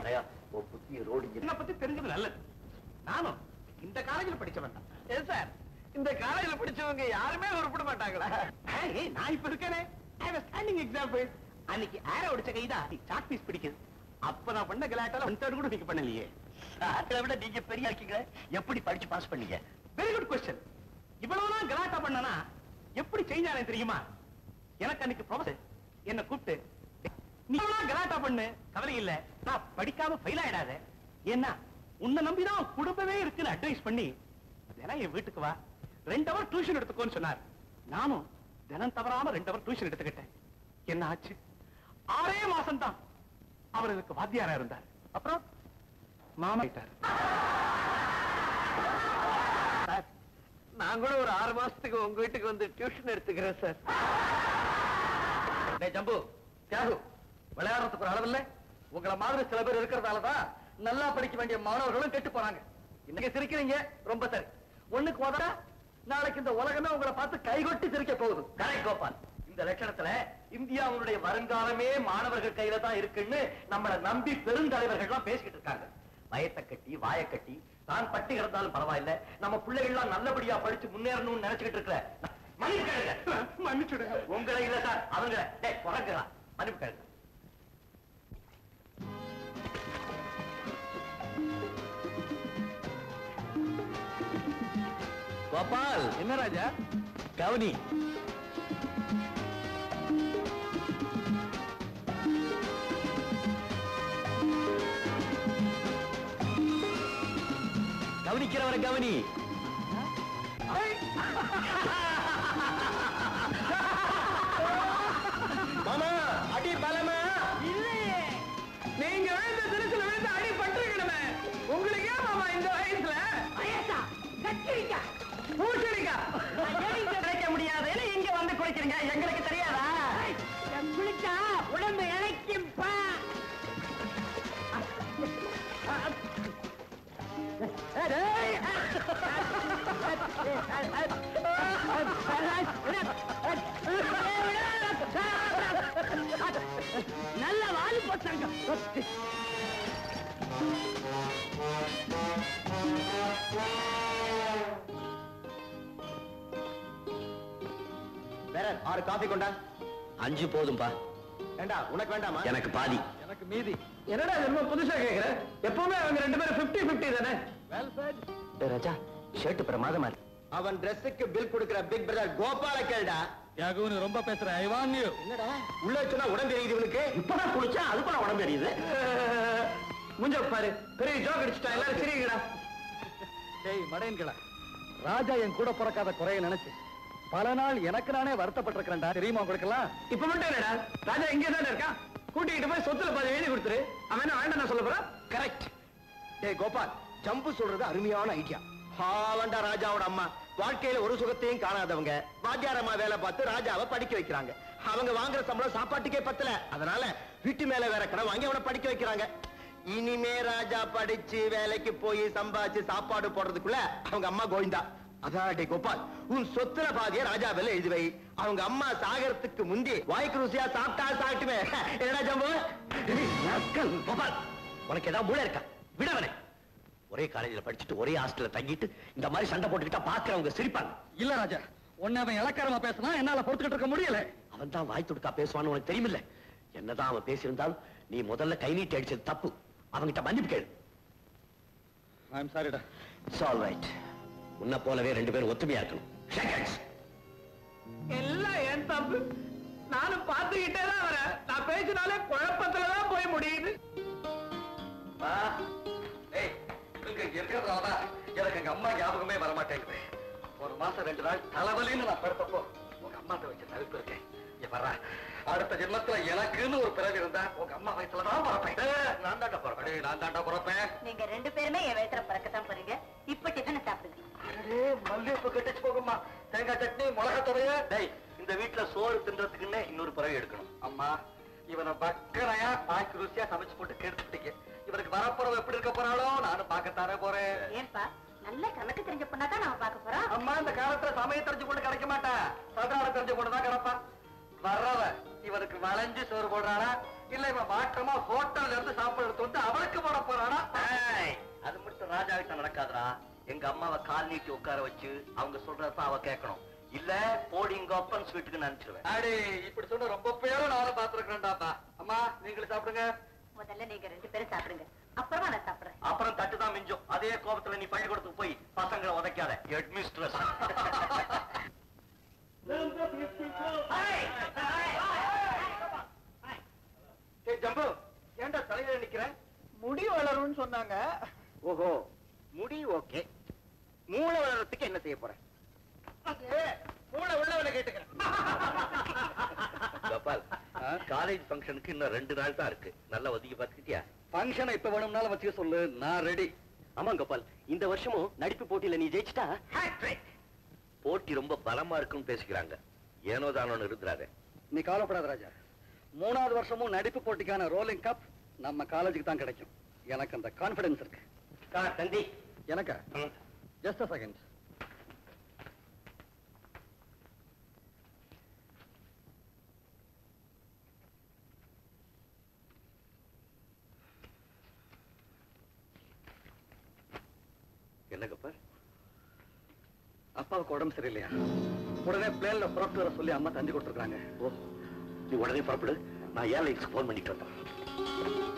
உன் புத்திய ரோடு என்ன பத்தி தெரிஞ்சது நல்லது நானும் இந்த காலேஜில் படிச்சவன் தான் ஏன் சார் இந்த காலேஜில் படிச்சவங்க யாருமே உருப்பிட மாட்டாங்களா ஏய், நான் இப்ப இருக்கேனே ஸ்டாண்டிங் எக்ஸாம்பிள் அன்னைக்கு ஏற உடைச்ச கைதான் சாக் பீஸ் பிடிக்குது அப்ப நான் பண்ண கலாட்டால ஒன் தேர்ட் கூட நீங்க பண்ணலையே அதை விட நீங்க பெரிய இருக்கீங்க எப்படி படிச்சு பாஸ் பண்ணீங்க வெரி குட் கொஸ்டின் இவ்வளவுதான் கலாட்டா பண்ணனா எப்படி சேஞ்ச் ஆனேன் தெரியுமா எனக்கு அன்னைக்கு ப்ரொஃபசர் என்ன கூப்பிட்டு நீ இவ்வளவு கலாட்டா பண்ணு கவலை இல்ல நான் படிக்காம ஃபெயில் ஆயிடாத ஏன்னா உன்னை நம்பிதான் குடும்பமே இருக்குன்னு அட்வைஸ் பண்ணி தினம் என் வீட்டுக்கு வா ரெண்டு அவர் டியூஷன் எடுத்துக்கோன்னு சொன்னார் நானும் தினம் தவறாம ரெண்டு அவர் டியூஷன் எடுத்துக்கிட்டேன் என்ன ஆச்சு ஆறே மாசம் தான் அவர் இதுக்கு வாத்தியாரா இருந்தார் அப்புறம் மாமா ஆயிட்டார் சார் நான் கூட ஒரு ஆறு மாசத்துக்கு உங்க வீட்டுக்கு வந்து டியூஷன் எடுத்துக்கிறேன் சார் டேய் ஜம்பு தியாகு விளையாடுறதுக்கு ஒரு அளவில்ல உங்களை மாதிரி சில பேர் இருக்கிறதாலதான் நல்லா படிக்க வேண்டிய மாணவர்களும் கெட்டு போறாங்க இன்னைக்கு சிரிக்கிறீங்க ரொம்ப சரி ஒண்ணுக்கு உதவ நாளைக்கு இந்த உலகமே உங்களை பார்த்து கைகொட்டி சிரிக்க போகுது கரெக்ட் கோபால் இந்த லட்சணத்துல இந்தியாவுடைய வருங்காலமே மாணவர்கள் கையில தான் இருக்குன்னு நம்மள நம்பி பெருந்தலைவர்கள் எல்லாம் பேசிக்கிட்டு இருக்காங்க வயத்தை கட்டி வாயை கட்டி தான் பட்டி கிடந்தாலும் பரவாயில்ல நம்ம பிள்ளைகள் எல்லாம் நல்லபடியா படிச்சு முன்னேறணும்னு நினைச்சுக்கிட்டு இருக்கிற மன்னிப்பு கேளுங்க மன்னிச்சுடுங்க உங்களை இல்ல சார் அவங்கள டேய் குறைக்கலாம் மன்னிப்பு கேளுங்க கோபால் என்ன ராஜா கவுனி கவனிக்கிறவரை கவனி மாமா அடி பலமா இல்லையே நீங்க விழுந்த திருச்சில விழுந்து அடி பட்டிருக்கணுமே உங்களுக்கு ஏன் மாமா இந்த வயசுல வயசா கத்திரிக்கா பூசணிக்கா கிடைக்க முடியாதுன்னு இங்க வந்து குடிக்கிறீங்க எங்களுக்கு தெரியாதா குளிச்சா உடம்பு இழைக்கும்பா நல்ல வாலி போட்டாங்க வேற ஆறு காஃபி கொண்டா அஞ்சு போதும்பா ஏண்டா உனக்கு வேண்டாமா எனக்கு பாதி எனக்கு மீதி என்னடா இது ரொம்ப புதுசா கேக்குற எப்பவுமே அவங்க ரெண்டு பேரும் 50 50 தானே ராஜா ஷர்ட் பிரமாதமா இருக்கு அவன் ட்ரெஸ்ஸுக்கு பில் கொடுக்கிற பிக் பிரதர் கோபால கேளுடா யாகுன்னு ரொம்ப பேசுற ஐ வான் யூ என்னடா உள்ள வச்சுனா உடம்பு எரியுது இவனுக்கு இப்பதான் குளிச்சா அதுக்கு உடம்பு எரியுது முஞ்ச பாரு பெரிய ஜோக் அடிச்சுட்டா எல்லாரும் சிரிங்கடா டேய் மடையன்களா ராஜா என் கூட பிறக்காத குறைய நினைச்சு பல நாள் எனக்கு நானே வருத்தப்பட்டிருக்கிறேன்டா தெரியுமா உங்களுக்கெல்லாம் இப்ப மட்டும் என்னடா ராஜா இங்கே தானே இருக்கான் கூட்டிகிட்டு போய் சொத்துல பாதி எழுதி கொடுத்துரு அவன் என்ன வேண்டாம் சொல்ல போறான் கரெக்ட் டேய் கோபால் ஜம்பு சொல்றது அருமையான ஐடியா ஹாவண்டா ராஜாவோட அம்மா வாழ்க்கையில ஒரு சுகத்தையும் காணாதவங்க வாத்தியார் அம்மா வேலை பார்த்து ராஜாவை படிக்க வைக்கிறாங்க அவங்க வாங்குற சம்பளம் சாப்பாட்டுக்கே பத்தல அதனால வீட்டு மேல வேற கடன் வாங்கி அவனை படிக்க வைக்கிறாங்க இனிமே ராஜா படிச்சு வேலைக்கு போய் சம்பாதிச்சு சாப்பாடு போடுறதுக்குள்ள அவங்க அம்மா கோவிந்தா அதான் டேய் கோபால் உன் சொத்துல பாதிய ராஜா வேலை எழுதி வை அவங்க அம்மா சாகரத்துக்கு முந்தி வாய்க்கு ருசியா சாப்பிட்டா சாப்பிட்டுமே என்னடா ஜம்பு டேய், நக்கல். கோபால் உனக்கு ஏதாவது மூளை இருக்கா விடவனே ஒரே காலேஜ்ல படிச்சுட்டு ஒரே ஹாஸ்டல்ல தங்கிட்டு இந்த மாதிரி சண்டை போட்டுக்கிட்டா பாக்குறவங்க சிரிப்பாங்க இல்ல ராஜா உன்னை அவன் இலக்காரமா பேசினா என்னால பொறுத்துக்கிட்டு இருக்க முடியல அவன் தான் வாய் துடுக்கா பேசுவான்னு உனக்கு தெரியுமில்ல என்னதான் அவன் பேசியிருந்தாலும் நீ முதல்ல கை நீட்டி அடிச்சது தப்பு அவன்கிட்ட மன்னிப்பு கேளு ஐம் சாரிடா இட்ஸ் ஆல் ரைட் உன்னை போலவே ரெண்டு பேரும் ஒத்துமையா இருக்கணும் Shake hands. எல்லாம் என் தப்பு நானும் பார்த்துக்கிட்டே தான் வரேன் நான் பேசினாலே குழப்பத்துல தான் போய் முடியுது வா. ஏய், இங்க இருக்கிறதாலதான் எனக்கு எங்க அம்மா ஞாபகமே வர மாட்டேங்குது ஒரு மாசம் ரெண்டு நாள் தலைவலின்னு நான் படுத்தப்போ உங்க அம்மாட்ட வச்சு தவிப்பு இருக்கேன் இங்க வர்றா அடுத்த ஜென்மத்துல எனக்குன்னு ஒரு பிறகு இருந்தா உங்க அம்மா வயசுல தான் பிறப்பேன் ஏய், நான் தாண்டா பிறப்பேன் நான் தாண்டா பிறப்பேன் நீங்க ரெண்டு பேருமே என் வயசுல பறக்கத்தான் போறீங்க இப்ப டிஃபனை சாப்பிடுங்க அடடே, மல்லிகைப்பூ கட்டிச்சு போகுமா தேங்காய் சட்னி மிளகா துவைய டேய் இந்த வீட்டுல சோறு தின்றதுக்குன்னு இன்னொரு பிறகு எடுக்கணும் அம்மா இவனை பக்கரையா பாய்க்கு ருசியா சமைச்சு போட்டு கெடுத்துட்டீங்க இவனுக்கு வரப்போறவ எப்படி இருக்க போறாளோ நானும் பார்க்கத்தானே போறேன் ஏன்பா நல்ல கணக்கு தெரிஞ்ச பொண்ணா தான் நாம பார்க்க போறோம் அம்மா இந்த காலத்துல சமயம் தெரிஞ்சு கொண்டு கிடைக்க மாட்டா சதார தெரிஞ்சு கொண்டு தான் கிடப்பா வர்றவ இவனுக்கு வளைஞ்சு சோறு போடுறானா இல்ல இவன் மாற்றமா ஹோட்டல்ல இருந்து சாப்பாடு எடுத்து வந்து அவளுக்கு போட போறானா ஏய், அது மட்டும் ராஜா கிட்ட நடக்காதுடா எங்க அம்மாவை கால் நீட்டி உட்கார வச்சு அவங்க சொல்றதான் அவ கேட்கணும் இல்ல போடி இங்க அப்பன் ஸ்வீட்டுக்கு நினைச்சிருவேன் அடே இப்படி சொன்ன ரொம்ப பேரும் நானும் பாத்துருக்கேன்டாப்பா அம்மா நீங்களும் சாப்பிடுங்க முதல்ல நீங்க ரெண்டு பேரும் சாப்பிடுங்க அப்புறமா நான் சாப்பிடுறேன் அப்புறம் தட்டு தான் மிஞ்சும் அதே கோபத்துல நீ பள்ளிக்கூடத்துக்கு போய் பசங்களை உதைக்காத ஹெட் மிஸ்ட்ரஸ் ஜம்பு ஏன்டா தலையில நிக்கிறேன் முடி வளரும்னு சொன்னாங்க ஓஹோ முடி ஓகே மூளை வளர்றதுக்கு என்ன செய்ய போறேன் மூளை உள்ளவனை கேட்டுக்கிறேன் கோபால் காலேஜ் ஃபங்க்ஷனுக்கு இன்னும் ரெண்டு நாள் தான் இருக்கு நல்லா ஒதுக்கி பார்த்துக்கிட்டியா ஃபங்க்ஷனை இப்ப வேணும்னாலும் வச்சுக்க சொல்லு நான் ரெடி ஆமா கோபால் இந்த வருஷமும் நடிப்பு போட்டியில நீ ஜெயிச்சிட்டா போட்டி ரொம்ப பலமா இருக்குன்னு பேசிக்கிறாங்க ஏனோ தானோன்னு இருக்கிறாரு நீ கவலைப்படாத ராஜா மூணாவது வருஷமும் நடிப்பு போட்டிக்கான ரோலிங் கப் நம்ம காலேஜுக்கு தான் கிடைக்கும் எனக்கு அந்த கான்பிடன்ஸ் இருக்கு தந்தி எனக்கா ஜஸ்ட் செகண்ட் என்ன கோபால் அப்பாவுக்கு உடம்பு சரியில்லையா உடனே பிளேன்ல புறப்பட்டு வர சொல்லி அம்மா தந்தி கொடுத்துருக்காங்க ஓ நீ உடனே புறப்படு நான் ஏர்லைன்ஸ்க்கு ஃபோன் பண்ணிட்டு வந்தேன்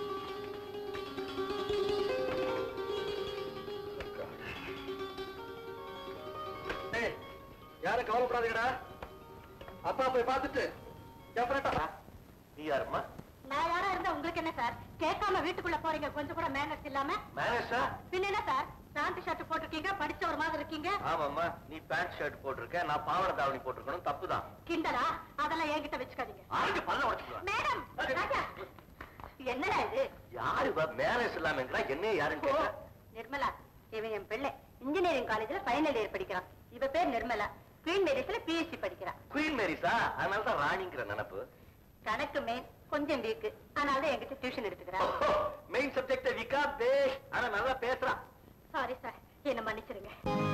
ஏய், யாரும் கவலைப்படாதீங்கடா அப்பா போய் பார்த்துட்டு டெஃபினட்டா நீ யாரும்மா நான் யாரா இருந்தா உங்களுக்கு என்ன சார் கேட்காம வீட்டுக்குள்ள போறீங்க கொஞ்சம் கூட மேனஸ் இல்லாம மேனேஜா பின்ன என்ன சார் பேண்ட் ஷர்ட் போட்டிருக்கீங்க படிச்ச ஒரு மாதிரி இருக்கீங்க ஆமாம்மா நீ பேண்ட் ஷர்ட் போட்டிருக்க நான் பாவாடை தாவணி போட்டிருக்கணும் தப்புதான் கிண்டலா அதெல்லாம் என்கிட்ட வச்சுக்காதீங்க ஆளுக்கு பல்ல உடச்சுக்கலாம் மேடம் ராஜா என்னடா இது யாரு மேனேஜ் இல்லாம இருக்கிறா என்ன யாருன்னு ஓ, கேட்டா நிர்மலா இவன் என் பிள்ளை இன்ஜினியரிங் காலேஜ்ல ஃபைனல் இயர் படிக்கிறான் இவ பேர் நிர்மலா குவீன் மேரிஸ்ல பிஎஸ்சி படிக்கிறான் குயின் மேரிஸா அதனால தான் ராணிங்கிற நினப்பு கணக்கு மெயின் கொஞ்சம் வீக்கு அதனால தான் என்கிட்ட டியூஷன் எடுத்துக்கிறான் மெயின் சப்ஜெக்ட் விகா பேஷ் ஆனா நல்லா பேசுறான் சாரி சார் என்ன மன்னிச்சிருங்க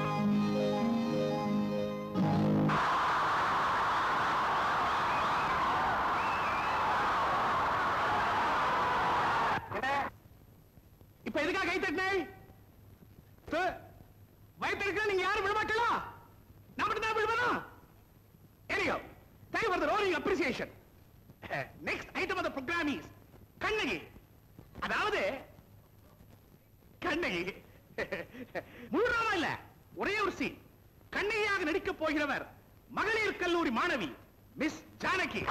இப்ப எதுக்காக கை தட்டினாய் வயிற்றுக்கு நீங்க யாரும் விட மாட்டீங்களா நான் மட்டும் தான் விடுவேனா எரியோ thank for the rolling appreciation next item of the program is Kannagi அதாவது கண்ணகி முழு drama இல்ல ஒரே ஒரு சீன் கண்ணகியாக நடிக்கப் போகிறவர் மகளிர் கல்லூரி மாணவி மிஸ் ஜானகி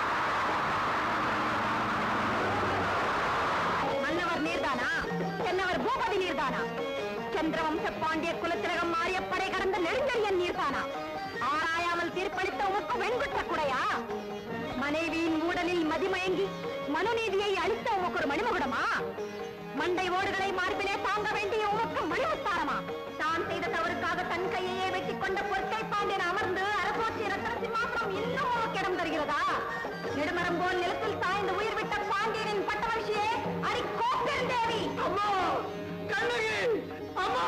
மன்னவர் நீர்தானா சென்னவர் பூபதி நீர்தானா சந்திரவம்ச பாண்டிய குலத்திலகம் மாறிய படை கடந்த நெடுஞ்செழியன் நீர்தானா ஆராயாமல் தீர்ப்பளித்த உமக்கு வெண்குற்ற குடையா மனைவியின் ஊடலில் மதிமயங்கி மனுநீதியை அளித்த உமக்கு ஒரு மணிமகுடமா மண்டை ஓடுகளை மார்பிலே தாங்க வேண்டிய உமக்கு மணிமுத்தாரமா தான் செய்த தவறுக்காக தன் கையையே வெட்டிக் கொண்ட பொற்கை பாண்டியன் அமர்ந்து அரசோச்சி ரத்ன சிம்மாசனம் இன்னும் உமக்கு இடம் தருகிறதா நெடுமரம் போல் நிலத்தில் சாய்ந்து உயிர் விட்ட பாண்டியனின் பட்டமகிழ்ச்சியே அரி கோப்பெரும் தேவி அம்மா கண்ணகி அம்மா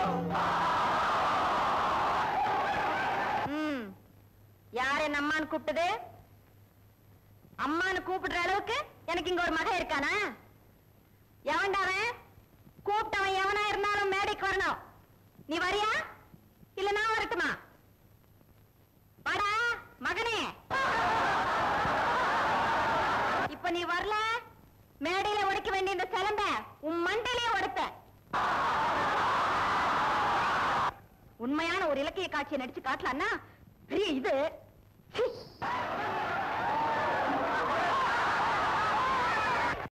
யார் என்ன அம்மான்னு கூப்பிட்டது அம்மான்னு கூப்பிடுற அளவுக்கு எனக்கு இங்க ஒரு மகன் இருக்கானா எவன்டாவன் கூப்பிட்டவன் எவனா இருந்தாலும் மேடைக்கு வரணும் நீ வரியா இல்ல நான் வரட்டுமா வாடா மகனே இப்ப நீ வரல மேடையில உடைக்க வேண்டிய இந்த சிலம்ப உன் மண்டையிலே உடைப்ப உண்மையான ஒரு இலக்கிய காட்சியை நடிச்சு காட்டலான்னா பெரிய இது